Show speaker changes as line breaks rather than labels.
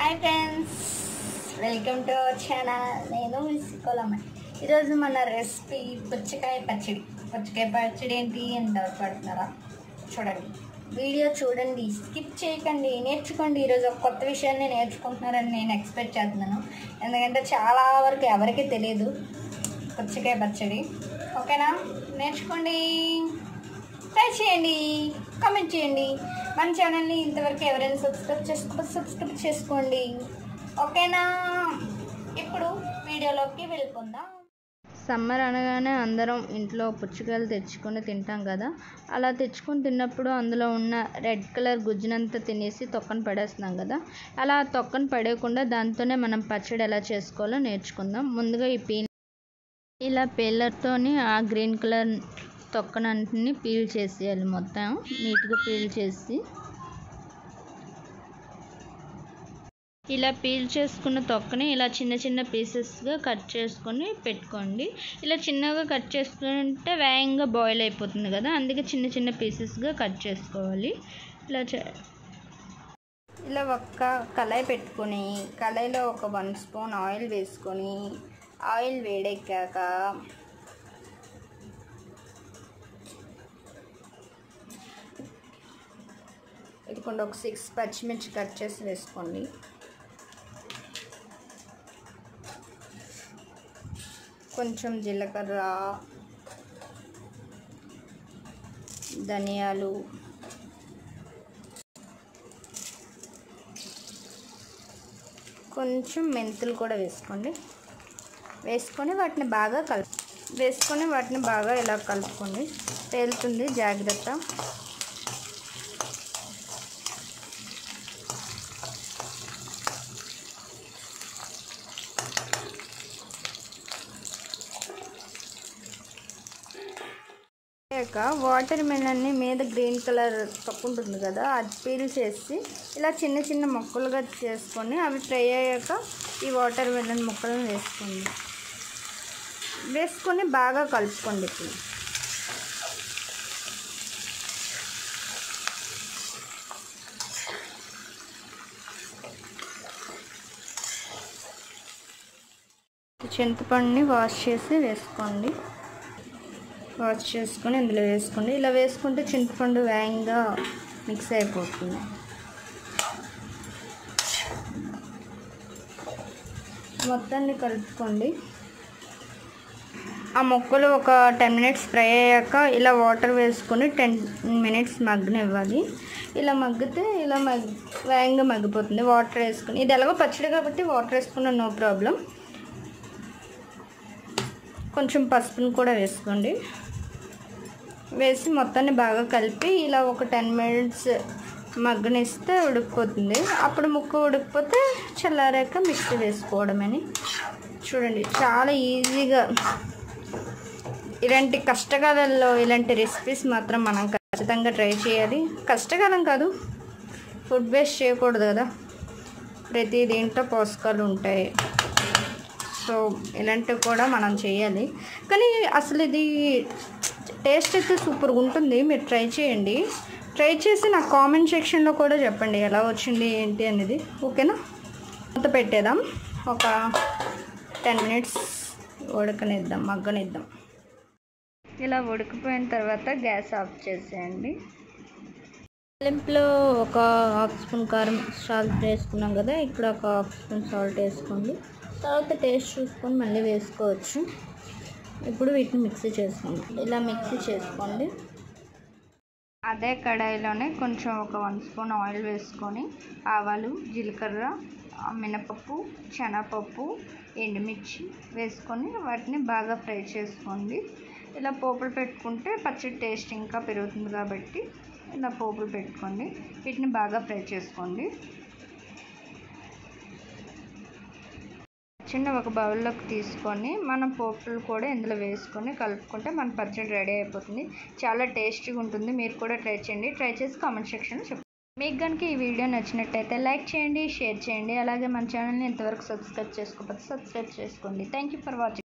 hi friends welcome to our channel నేను miss Kolamma ఈరోజు మన రెసిపీ పుచ్చకాయ పచ్చడి పుచ్చకాయ పచ్చడి ఏంటి అని డౌట్పడుతున్నారా చూడండి వీడియో చూడండి స్కిప్ చేయకండి నేర్చుకోండి ఈరోజు ఒక కొత్త విషయాన్ని నేర్చుకుంటున్నారని నేను ఎక్స్పెక్ట్ చేస్తున్నాను ఎందుకంటే చాలా వరకు ఎవరికీ తెలియదు పుచ్చకాయ పచ్చడి ఓకేనా నేర్చుకోండి ట్రై చేయండి కామెంట్ చేయండి మన ఛానల్ని ఇంతవరకు ఎవరైనా సబ్స్క్రైబ్ చేసుకోకపోతే సబ్స్క్రైబ్ చేసుకోండి ఓకేనా ఇప్పుడు వీడియోలోకి వెళ్ళిపోదాం
సమ్మర్ అనగానే అందరం ఇంట్లో పుచ్చకాయలు తెచ్చుకొని తింటాం కదా అలా తెచ్చుకొని తిన్నప్పుడు అందులో ఉన్న రెడ్ కలర్ గుజ్జునంతా తినేసి తొక్కను పడేస్తున్నాం కదా అలా తొక్కను పడేయకుండా దాంతోనే మనం పచ్చడి ఎలా చేసుకోవాలో నేర్చుకుందాం ముందుగా ఈ పీల్ ఇలా పీలర్తోని ఆ గ్రీన్ కలర్ తొక్కనంటిని పీల్ చేసేయాలి మొత్తం నీట్గా పీల్ చేసి ఇలా పీల్ చేసుకున్న తొక్కని ఇలా చిన్న చిన్న పీసెస్గా కట్ చేసుకొని పెట్టుకోండి ఇలా చిన్నగా కట్ చేసుకుంటే వేగంగా బాయిల్ అయిపోతుంది కదా అందుకే చిన్న చిన్న పీసెస్గా కట్ చేసుకోవాలి ఇలా చే
ఇలా ఒక్క కళాయి పెట్టుకొని కళాయిలో ఒక వన్ స్పూన్ ఆయిల్ వేసుకొని ఆయిల్ వేడెక్కాక ఇదిగోండి ఒక సిక్స్ పచ్చిమిర్చి కట్ చేసి వేసుకోండి కొంచెం జీలకర్ర ధనియాలు కొంచెం మెంతులు కూడా వేసుకోండి వేసుకొని వాటిని బాగా కలుపు వేసుకొని వాటిని బాగా ఇలా కలుపుకోండి తేలుతుంది జాగ్రత్త అయ్యాక వాటర్ మెలన్ని మీద గ్రీన్ కలర్ తప్పు ఉంటుంది కదా అది పీల్ చేసి ఇలా చిన్న చిన్న ముక్కలుగా చేసుకొని అవి ఫ్రై అయ్యాక ఈ వాటర్ మెలన్ ముక్కలను వేసుకోండి వేసుకొని బాగా కలుపుకోండి ఇప్పుడు చింతపండుని వాష్ చేసి వేసుకోండి వాష్ చేసుకొని ఇందులో వేసుకోండి ఇలా వేసుకుంటే చింతపండు వేగంగా మిక్స్ అయిపోతుంది మొత్తాన్ని కలుపుకోండి ఆ మొక్కలు ఒక టెన్ మినిట్స్ ఫ్రై అయ్యాక ఇలా వాటర్ వేసుకొని టెన్ మినిట్స్ మగ్గనివ్వాలి ఇలా మగ్గితే ఇలా మగ్ వేగంగా మగ్గిపోతుంది వాటర్ వేసుకొని ఇది ఎలాగో పచ్చడి కాబట్టి వాటర్ వేసుకున్న నో ప్రాబ్లం కొంచెం పసుపుని కూడా వేసుకోండి వేసి మొత్తాన్ని బాగా కలిపి ఇలా ఒక టెన్ మినిట్స్ మగ్గనిస్తే ఉడికిపోతుంది అప్పుడు ముక్క ఉడికిపోతే చల్లారాక మిక్సీ వేసుకోవడమని చూడండి చాలా ఈజీగా ఇలాంటి కష్టకాలంలో ఇలాంటి రెసిపీస్ మాత్రం మనం ఖచ్చితంగా ట్రై చేయాలి కష్టకాలం కాదు ఫుడ్ వేస్ట్ చేయకూడదు కదా ప్రతి దీంట్లో పోషకాలు ఉంటాయి సో ఇలాంటివి కూడా మనం చేయాలి కానీ అసలు ఇది టేస్ట్ అయితే సూపర్గా ఉంటుంది మీరు ట్రై చేయండి ట్రై చేసి నాకు కామెంట్ సెక్షన్లో కూడా చెప్పండి ఎలా వచ్చింది ఏంటి అనేది ఓకేనా మూత పెట్టేద్దాం ఒక టెన్ మినిట్స్ ఉడకనిద్దాం మగ్గనిద్దాం ఇలా ఉడికిపోయిన తర్వాత గ్యాస్ ఆఫ్ చేసేయండి తాలింపులో ఒక హాఫ్ స్పూన్ కారం సాల్ట్ వేసుకున్నాం కదా ఇక్కడ ఒక హాఫ్ స్పూన్ సాల్ట్ వేసుకోండి తర్వాత టేస్ట్ చూసుకొని మళ్ళీ వేసుకోవచ్చు ఇప్పుడు వీటిని మిక్సీ చేసుకోండి ఇలా మిక్సీ చేసుకోండి అదే కడాయిలోనే కొంచెం ఒక వన్ స్పూన్ ఆయిల్ వేసుకొని ఆవాలు జీలకర్ర మినపప్పు శనగపప్పు ఎండుమిర్చి వేసుకొని వాటిని బాగా ఫ్రై చేసుకోండి ఇలా పోపులు పెట్టుకుంటే పచ్చడి టేస్ట్ ఇంకా పెరుగుతుంది కాబట్టి ఇలా పోపులు పెట్టుకోండి వీటిని బాగా ఫ్రై చేసుకోండి చిన్న ఒక బౌల్లోకి తీసుకొని మనం పోపులు కూడా ఇందులో వేసుకొని కలుపుకుంటే మన పచ్చడి రెడీ అయిపోతుంది చాలా టేస్టీగా ఉంటుంది మీరు కూడా ట్రై చేయండి ట్రై చేసి కామెంట్ సెక్షన్లో చెప్పండి మీకు కనుక ఈ వీడియో నచ్చినట్టయితే లైక్ చేయండి షేర్ చేయండి అలాగే మన ఛానల్ని ఇంతవరకు సబ్స్క్రైబ్ చేసుకోకపోతే సబ్స్క్రైబ్ చేసుకోండి థ్యాంక్ యూ ఫర్ వాచింగ్